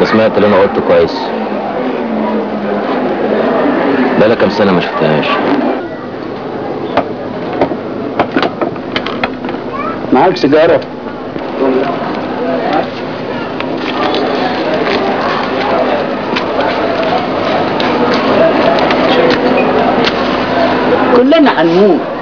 سمعت اللي انا قلته كويس بقالها كام سنه ما شفتهاش معاك سيجاره كلنا هنموت